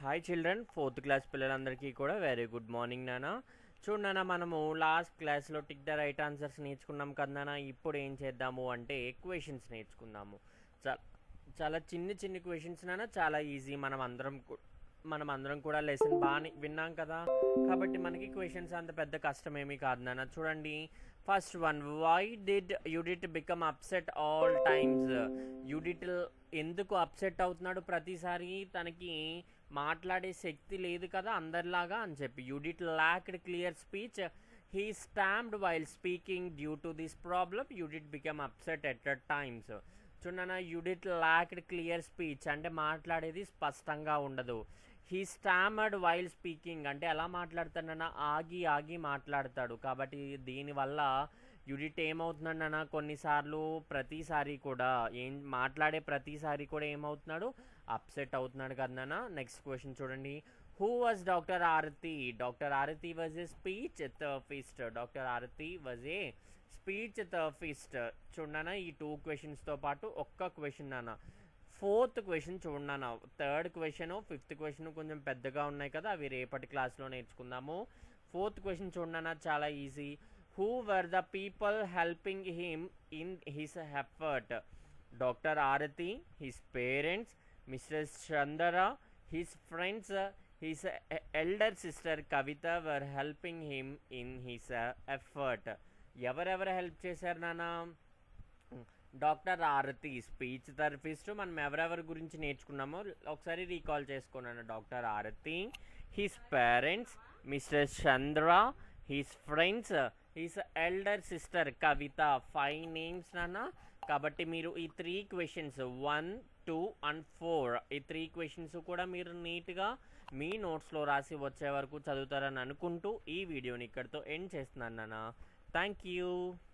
hi children fourth class పిల్లలందరికీ కూడా very good morning నాన్న చూడు నాన్న మనము లాస్ట్ క్లాస్లో టిక్ ద రైట్ ఆన్సర్స్ నేర్చుకున్నాం కదా నాన్న ఇప్పుడు ఏం చేద్దాము అంటే క్వశ్చన్స్ నేర్చుకుందాము చాలా చాలా చిన్ని చిన్ని క్వశ్చన్స్ నాన్న చాలా ఈజీ మనం అందరం కూ- మనం అందరం కూడా లెసన్ బాగా విన్నాం కదా కాబట్టి మనకి క్వశ్చన్స్ అంత పెద్ద కష్టం ఏమీ కాదు నాన్న చూడండి first one why did Udit become upset all times Udit ఎందుకు అప్సెట్ అవుతున్నాడు ప్రతిసారి తనకి మాట్లాడే శక్తి లేదు కదా అందరిలాగా అని చెప్పి Udit lacked clear speech he stamped while speaking due to this problem Udit become upset at at times చూడన్న యూడిట్ ల్యాక్డ్ క్లియర్ స్పీచ్ అంటే మాట్లాడేది స్పష్టంగా ఉండదు హీ స్టామర్డ్ వైల్ స్పీకింగ్ అంటే ఎలా మాట్లాడతాడన్నా ఆగి ఆగి మాట్లాడతాడు కాబట్టి దీనివల్ల యూడిట్ ఏమవుతుందన్న కొన్నిసార్లు ప్రతిసారి కూడా ఏం మాట్లాడే ప్రతిసారి కూడా ఏమవుతున్నాడు అప్సెట్ అవుతున్నాడు కదన్నా నెక్స్ట్ క్వశ్చన్ చూడండి who was doctor Aarti doctor Aarti was a speech therapist doctor Aarti was a speech therapist చూడన్నా ఈ టూ క్వశ్చన్స్తో పాటు ఒక్క క్వశ్చన్ నాన్న ఫోర్త్ క్వశ్చన్ చూడన్నా థర్డ్ క్వశ్చన్ ఫిఫ్త్ క్వశ్చన్ కొంచెం పెద్దగా ఉన్నాయి కదా అవి రేపటి క్లాస్లో నేర్చుకుందాము ఫోర్త్ క్వశ్చన్ చూడన్నా చాలా easy who were the people helping him in his effort doctor Aarti his parents mister Chandra his friends his elder sister Kavitha were helping him in his effort ఎవరెవరు హెల్ప్ చేశారు నాన్న డాక్టర్ ఆరతి స్పీచ్ థెరపిస్ట్ మనం ఎవరెవరి గురించి నేర్చుకున్నామో ఒకసారి recall చేసుకున్నాను doctor Aarti his parents mister Chandra his friends his elder sister Kavitha five names నాన్న కాబట్టి మీరు ఈ three questions one two and four ఈ త్రీ క్వశ్చన్స్ కూడా మీరు నీట్గా మీ నోట్స్లో రాసి వచ్చే వరకు చదువుతారని అనుకుంటూ ఈ వీడియోని ఇక్కడితో ఎండ్ చేస్తున్నాను నాన్న థ్యాంక్ యూ